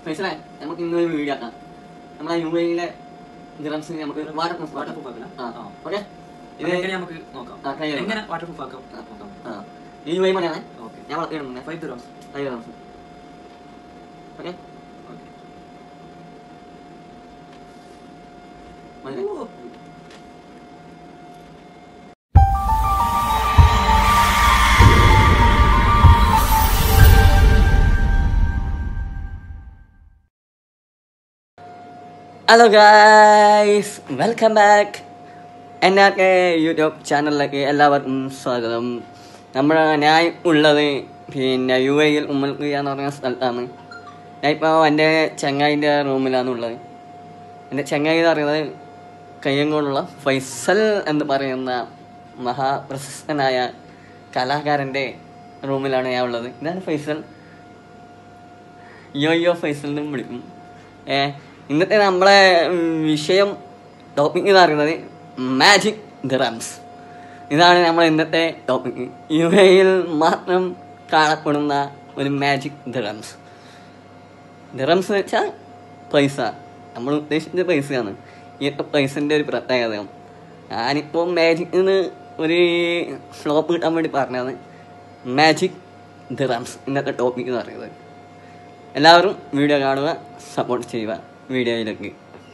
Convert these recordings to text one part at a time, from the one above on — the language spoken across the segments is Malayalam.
ഫൈസലേ നമുക്ക് ഇന്ന് ഒരു വീഡിയോ ആക്കാം നമ്മളെ യു എയിലെ ഗ്രംസ് നമുക്ക് വാട്ടർ പ്രൂഫ് വാട്ടർ പ്രൂഫ് ആക്കല ആ ഓക്കെ ഇത് എങ്ങനെ നമുക്ക് നോക്കാം ആ, try ചെയ്യാം. എങ്ങനെ വാട്ടർ പ്രൂഫ് ആക്കാം നോക്കാം ആ ഈ യു എ മണിയാണ് ഓക്കെ ഞാൻ വളർത്തിയിടുന്നത് ഫൈവ് ദിറംസ് ഫൈവ് ഗ്രംസ് ഓക്കെ ഓക്കെ മതി ഹലോ ഗായ്സ് വെൽക്കം ബാക്ക് എൻ്റെ യൂട്യൂബ് ചാനലിലേക്ക് എല്ലാവർക്കും സ്വാഗതം നമ്മൾ ഞാൻ ഉള്ളത് പിന്നെ യു എയിൽ ഉമ്മൽക്ക് എന്ന് പറഞ്ഞ സ്ഥലത്താണ് ഞാൻ ഇപ്പോൾ എൻ്റെ ചങ്ങായിൻ്റെ റൂമിലാണ് ഉള്ളത് എൻ്റെ ചങ്ങായി എന്ന് പറയുന്നത് കയ്യങ്കോടുള്ള ഫൈസൽ എന്ന് പറയുന്ന മഹാപ്രശസ്തനായ കലാകാരൻ്റെ റൂമിലാണ് ഞാൻ ഉള്ളത് ഇതാണ് ഫൈസൽ യോ യോ ഫൈസൽ എന്നും വിളിക്കും ഏ ഇന്നത്തെ നമ്മളെ ഉം, വിഷയം ടോപ്പിക് എന്ന് പറയുന്നത് മാജിക് ഡ്രംസ് ഇതാണ് നമ്മൾ ഇന്നത്തെ ടോപ്പിക് യു എയിൽ മാത്രം കാണപ്പെടുന്ന ഒരു മാജിക് ഡ്രംസ് ഡ്രംസ് എന്ന് വെച്ചാൽ പൈസ നമ്മൾ ഉദ്ദേശിച്ച പൈസയാണ് ഈ പൈസൻ്റെ ഒരു പ്രത്യേകത ഞാനിപ്പോൾ മാജിക്കിന് ഒരു ഫ്ലോപ്പ് കിട്ടാൻ വേണ്ടി പറഞ്ഞതാണ് മാജിക് ഡ്രംസ് ഇന്നത്തെ ടോപ്പിക് എന്ന് പറയുന്നത് എല്ലാവരും വീഡിയോ കാണുക സപ്പോർട്ട് ചെയ്യുക വീഡിയോയിലേക്ക്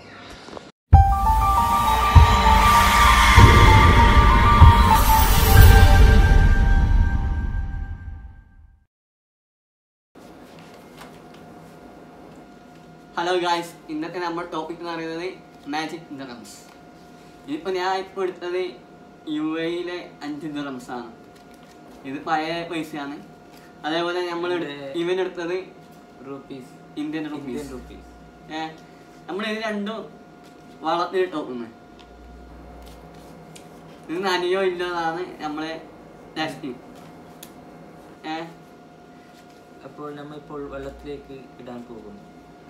ഹലോ ഗായ്സ് ഇന്നത്തെ നമ്മുടെ ടോപ്പിക് എന്ന് പറയുന്നത് മാജിക് ഡ്രംസ് ഇതിപ്പോൾ ഞാൻ ഇപ്പോൾ എടുത്തത് യു എയിലെ അഞ്ച് ഡ്രംസ് ആണ് ഇത് പഴയ പൈസയാണ് അതേപോലെ നമ്മൾ ഇത് ഇവൻ എടുത്തത് rupees Indian Indian rupees rupees ഏ നമ്മൾ ഇത് രണ്ടും വളർത്തിട്ട് നോക്കുന്നത് ഇത് നനയോ ഇല്ലതാണ് നമ്മളെ ടെസ്റ്റിംഗ് ഏ അപ്പോൾ നമ്മൾ ഇപ്പോൾ വെള്ളത്തിലേക്ക് ഇടാൻ പോകുന്നു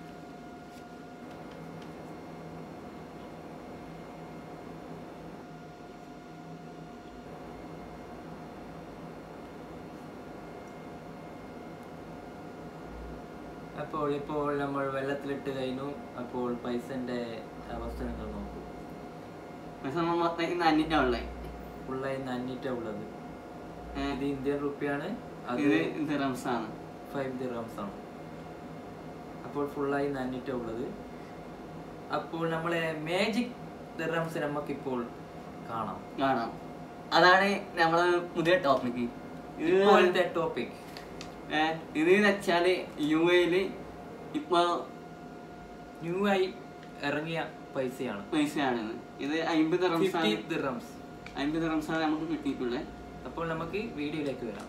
അപ്പോൾ ഇപ്പോൾ നമ്മൾ വെള്ളത്തിലിട്ട് കഴിഞ്ഞു അപ്പോൾ പൈസന്റെ അവസ്ഥ നിങ്ങൾ നോക്കൂ പക്ഷെ നമ്മൾ മൊത്തം നന്നിട്ടാണല്ലേ ഫുള്ളായി നന്നിട്ടാ ഉള്ളത് ഏ, ഇത് ഇന്ത്യൻ റുപ്പിയാണ് അത് ഇത് ദിറംസ് ആണ് ഫൈവ് ദിറംസ് ആണ് അപ്പോൾ ഫുള്ളായി നന്നിട്ടാ ഉള്ളത് അപ്പോൾ നമ്മളെ മാജിക് ദിറംസ് നമുക്കിപ്പോൾ കാണാം കാണാം അതാണ് നമ്മളെ പുതിയ ടോപ്പിക് ഇത് ഇപ്പോഴത്തെ ടോപ്പിക് ഏ, ഇത് വെച്ചാല് യു എയില് ഇപ്പൊ ന്യൂ ആയി ഇറങ്ങിയ പൈസയാണ് പൈസയാണ് ഇത് അമ്പത് റംസ് ഫിഫ്റ്റി ആണ് ദിറംസ് അമ്പത് റംസ് ആണ് നമുക്ക് കിട്ടിയിട്ടുള്ളത് അപ്പോൾ നമുക്ക് വീഡിയോയിലേക്ക് വരാം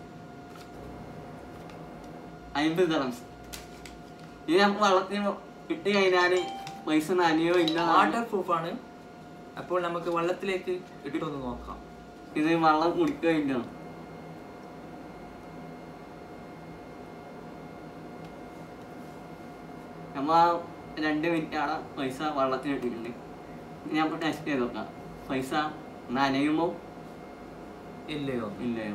അമ്പത് റംസ് ഇത് നമുക്ക് വള്ളത്തിന് ഇട്ട് കഴിഞ്ഞാല് പൈസ നനയോ ഇല്ല വാട്ടർ പ്രൂഫ് ആണ് അപ്പോൾ നമുക്ക് വെള്ളത്തിലേക്ക് ഇട്ടൊന്ന് നോക്കാം ഇത് വെള്ളം കുടിക്കുകയോ ഇല്ല നമ്മ ആ രണ്ട് മിനിറ്റ് ആണ് പൈസ വെള്ളത്തിന് ഇട്ടിട്ടുണ്ട് ഇനി നമുക്ക് ടെസ്റ്റ് ചെയ്ത് നോക്കാം പൈസ നനയുമോ ഇല്ലയോ ഇല്ലയോ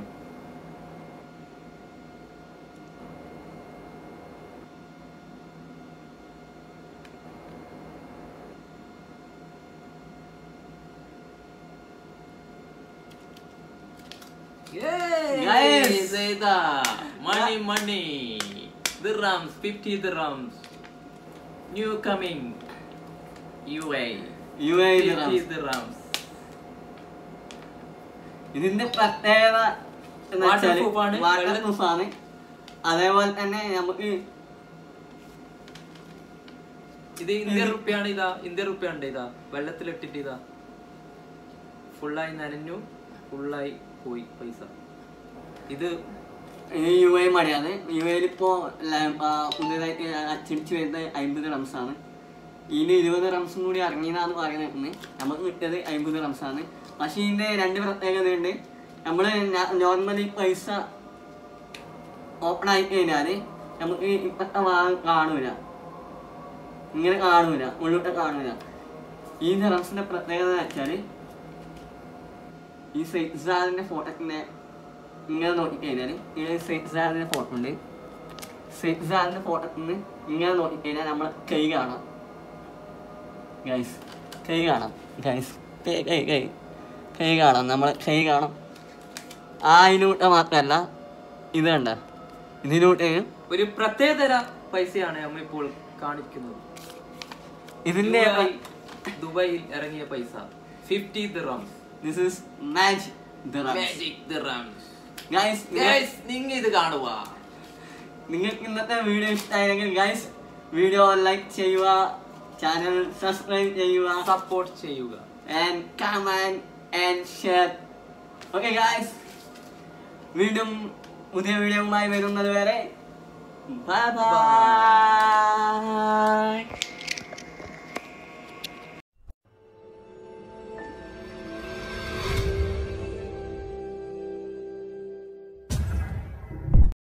Guys. money money dirhams 50 dirhams new coming UA U A 50 dirhams ഇതിന്റെ പ്രത്യേകത എന്ന് Water വെച്ചാല് proof ആണ്. water വെള്ളം- proof ആണ് അതേപോലെ തന്നെ നമുക്ക് ഇത് ഇന്ത്യൻ റുപ്യാണ് ഇതാ ഇന്ത്യൻ റുപ്യാണ് ഇതാ വെള്ളത്തിലിട്ടിട്ട് ഇതാ ഫുള്ളായി നനഞ്ഞു ഫുള്ളായി പോയി പൈസ ഇത് ഈ യു എ മണിയാണ് യു എയിൽ ഇപ്പോ ല- ആ, പുതിയതായിട്ട് അച്ചടിച്ച് വരുന്നത് അമ്പത് റംസ് ആണ് ഇതിന് ഇരുപത് റംസും കൂടി ഇറങ്ങിയെന്നാണ് പറയുന്നത് നമുക്ക് കിട്ടിയത് അമ്പത് റംസ് ആണ് പക്ഷെ ഇതിന്റെ രണ്ട് പ്രത്യേകതയുണ്ട് നമ്മള് നോർമലി പൈസ ഓപ്പൺ ആയി കഴിഞ്ഞാല് നമുക്ക് ഇപ്പത്തെ ഭാഗം കാണൂല ഇങ്ങനെ കാണൂല ഉള്ളിട്ട് കാണൂല ഈ റംസിന്റെ പ്രത്യേകത എന്ന് വെച്ചാല് ഈ സൈസാദിന്റെ ഫോട്ടോക്കിന്റെ ഇങ്ങനെ നോക്കിക്കഴിഞ്ഞാൽ ഈ സൈസാദിന്റെ ഫോട്ടോ ഉണ്ട് സിക്സാറിന്റെ ഫോട്ടോ നിന്ന് ഇങ്ങനെ നോക്കിക്കഴിഞ്ഞാൽ നമ്മളെ കൈ കാണാം ഗൈസ് കൈ കാണാം ഗൈസ് കൈ കൈ കൈ കൈ കാണാം നമ്മളെ കൈ കാണാം ആ ഇതിലൂടെ മാത്രമല്ല ഇത് കണ്ട ഇതിലൂടെ ഒരു പ്രത്യേകതര പൈസയാണ് നമ്മളിപ്പോൾ കാണിക്കുന്നത് ഇതിന്റെ ദുബായ് ദുബായിൽ ഇറങ്ങിയ പൈസ fifty dirhams this is magic magic dirhams guys guys നിങ്ങൾ ഇത് കാണുക നിങ്ങൾക്ക് ഇന്നത്തെ വീഡിയോ ഇഷ്ടമായെങ്കിൽ ഗൈസ് വീഡിയോ ലൈക്ക് ചെയ്യുക ചാനൽ സബ്സ്ക്രൈബ് ചെയ്യുക സപ്പോർട്ട് ചെയ്യുക and comment and share. Okay guys, വീണ്ടും പുതിയ വീഡിയോയുമായി വരുന്നത് വരെ ബൈ ബൈ